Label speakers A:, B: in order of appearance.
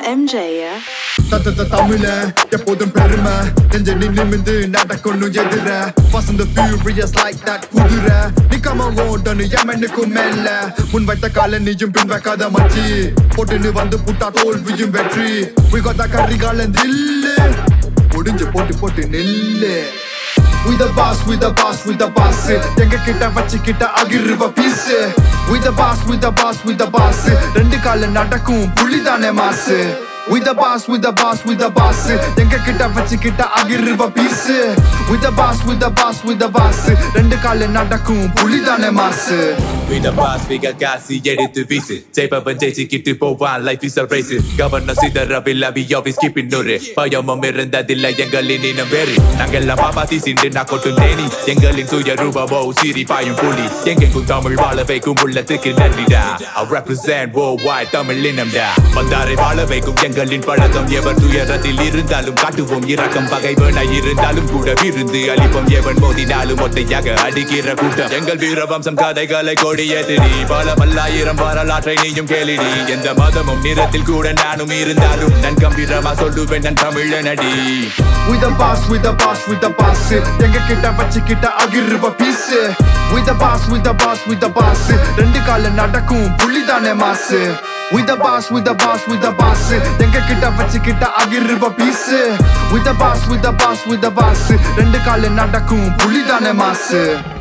A: MJ, yeah?
B: தத்தத்த தமிழ எப்போதும் பெருமை நெஞ்ச நிமிந்து நடக்கணும் எதிர வசந்த furious like that குதிரை நிக்காம ஓடணும் எமனுக்கும் மேல முன் வைத்த கால நீயும் பின் வைக்காத மச்சி போட்டுன்னு வந்து புட்டா தோல்வியும் வெற்றி we got that கரிகாலன் தில்லு முடிஞ்சு போட்டு போட்டு நில்லு We the boss, we the boss, we the boss எங்க கிட்ட வச்சுக்கிட்ட அகிருவ piece We the boss, we the boss, we the boss ரெண்டு கால நடக்கும் புள்ளிதானே மாசு We the boss, we the boss, we the boss எங்க கிட்ட வச்சுக்கிட்ட அகிருவ piece We the boss, we the boss, we the boss ரெண்டு கால நடக்கும் புள்ளிதானே மாசு
C: We the boss, we got காசு எடுத்து வீசு ஜெயிப்பவன் ஜெயிச்சுக்கிட்டு போவான் life is a race governor சிதறவில்லை we always keep it நூறு பயமும் இருந்ததில்லை எங்களின் இனம் வேறு நாங்கெல்லாம் பாப்பாத்தி சிண்டு நான் கொட்டும் தேனி எங்களின் சுய ரூபமோ சிரி பாயும் புலி எங்கெங்கும் தமிழ் வாழ வைக்கும் உள்ளத்துக்கு நன்றிடா I represent worldwide தமிழ் இனம்டா வந்தாரை வாழ வைக்கும் எங்களின் பழக்கம் எவர் துயரத்தில் இருந்தாலும் காட்டுவோம் இரக்கம் பகைவன இருந்தாலும் கூட விருந்து அளிப்போம் எவன் மோதினாலும் ஒத்தையாக அடிக்கிற கூட்டம் எங்கள் வீரவம்சம் கதைகளை கொடியேற்றிடி பல பல்லாயிரம் வரலாற்றை நீயும் கேளிடி எந்த மதமும் நிறத்தில் கூட நானும் இருந்தாலும் நன் கம்பீரமா சொல்லுவேன் நான் தமிழனடி
B: We the boss, we the boss, we the boss எங்க கிட்ட வச்சுக்கிட்ட அகிருவ piece We the boss, we the boss, we the boss ரெண்டு கால நடக்கும் புள்ளிதானே மாசு We the boss, we the boss, we the boss எங்க கிட்ட வச்சுக்கிட்ட அகிருவ piece We the boss, we the boss, we the boss ரெண்டு கால நடக்கும் புள்ளிதானே மாசு